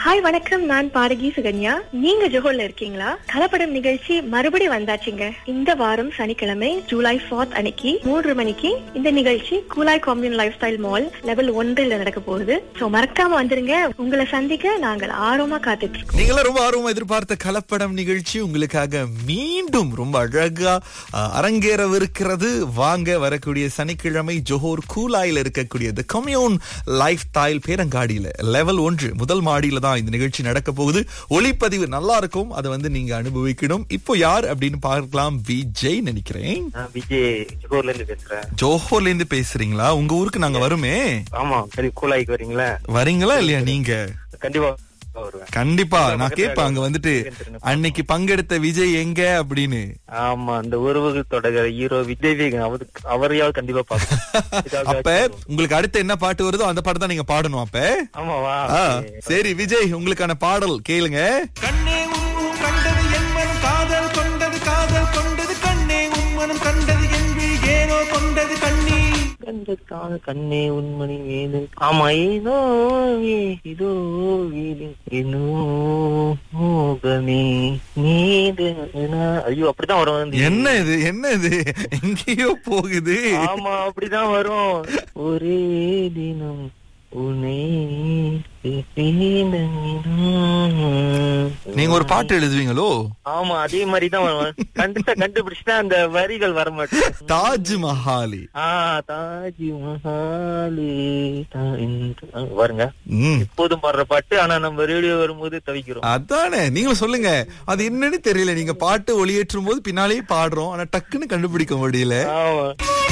Hi வணக்கம் நான் பாடகி சுகன்யா நீங்க ஜோஹர்ல இருக்கீங்களா கலப்படம் நிகழ்ச்சி மறுபடியும் வந்தாச்சுங்க இந்த வாரம் சனிக்கிழமை ஜூலை 4th அன்னைக்கு மூன்று மணிக்கு இந்த நிகழ்ச்சி Kulai commune lifestyle mall level ஒன்றில் நடக்க போகுது சோ மறக்காம வந்துருங்க உங்களை சந்திக்க நாங்கள் ஆர்வமா காத்துட்டு இருக்கோம் நீங்களா ரொம்ப ஆர்வமா எதிர்பார்த்த கலப்படம் நிகழ்ச்சி உங்களுக்காக மீண்டும் ரொம்ப அழகா அஹ், அரங்கேறவிருக்கிறது வாங்க வரக்கூடிய சனிக்கிழமை ஜோஹர் கூலாயில இருக்கக்கூடிய தி கம்யூன் லைஃப் ஸ்டைல் பேரங்காடியில லெவல் ஒன்று முதல் மாடியில தான் இந்த நிகழ்ச்சி நடக்க போகுது ஒளிப்பதிவு நல்லா இருக்கும் அதை வந்து நீங்க அனுபவிக்கணும் இப்போ யார் அப்படின்னு பார்க்கலாம் விஜய் நினைக்கிறேன் நான் விஜய் ஜோர்ல இருந்து பேசுறேன் ஜோஹர்ல இருந்து பேசுறீங்களா உங்க ஊருக்கு நாங்க வருமே ஆமா சரி கூலாய்க்கு வரீங்களா வரீங்களா இல்லையா நீங்க கண்டிப்பா வருவேன் கண்டிப்பா நான் பக்கத்துல கேட்பேன் அங்க வந்துட்டு அன்னைக்கு பங்கெடுத்த விஜய் எங்க அப்படின்னு ஆமா அந்த உறவுகள் தொடர ஹீரோ விஜய் வேகன் அவருக்கு அவரையாவது கண்டிப்பா பாப்போம் அப்ப உங்களுக்கு அடுத்து என்ன பாட்டு வருதோ அந்த பாட்டு தான் நீங்க பாடணும் அப்ப ஆமாவா ஆ, சரி விஜய் உங்களுக்கான பாடல் கேளுங்க கண்ணே உன்னும் கண்டது என்மனம் காதல் கொண்டது காதல் கொண்டது கண்ணே உம்மனம் கண்டது என்பி ஏனோ கொண்டது கண்ணி கண்டதுக்கான கண்ணே உண்மணி வேது ஆமா ஏதோ இதோ வீடு ஏனோ மோகமே நீது ஐயோ அப்படிதான் வரும் வந்து. என்ன இது என்ன இது எங்கேயோ போகுது ஆமா அப்படிதான் வரும் ஒரே தினம் உன்னை நீங்க ஒரு பாட்டு எழுதுவீங்களோ ஆமா அதே மாதிரி தான் வரும் கண்டுட்டா கண்டுபிடிச்சிட்டா அந்த வரிகள் வர மாட்டேன் தாஜ் மஹாலி ஆ தாஜ் மஹாலி தா- இந்த- ஆ, பாருங்க ம் எப்போதும் பாடுற பாட்டு ஆனா நம்ம ரேடியோ வரும்போது தவிக்கிறோம் அதானே நீங்களும் சொல்லுங்க அது என்னன்னு தெரியல நீங்க பாட்டு ஒளியேற்றும் போது பின்னாலேயே பாடுறோம் ஆனா டக்குன்னு கண்டுபிடிக்க முடியல ஆமா